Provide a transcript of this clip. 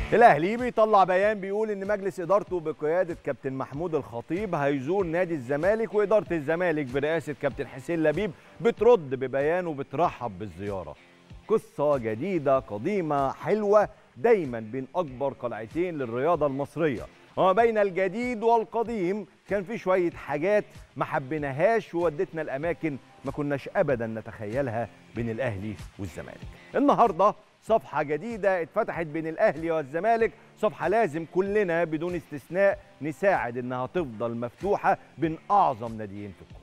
الاهلي بيطلع بيان بيقول ان مجلس ادارته بقياده كابتن محمود الخطيب هيزور نادي الزمالك واداره الزمالك برئاسه كابتن حسين لبيب بترد ببيان وبترحب بالزياره قصه جديده قديمه حلوه دايما بين اكبر قلعتين للرياضه المصريه وما بين الجديد والقديم كان في شويه حاجات ما حبيناهاش وودتنا الاماكن ما كناش ابدا نتخيلها بين الاهلي والزمالك النهارده صفحة جديدة اتفتحت بين الأهلي والزمالك صفحة لازم كلنا بدون استثناء نساعد إنها تفضل مفتوحة بين أعظم ناديين في الكون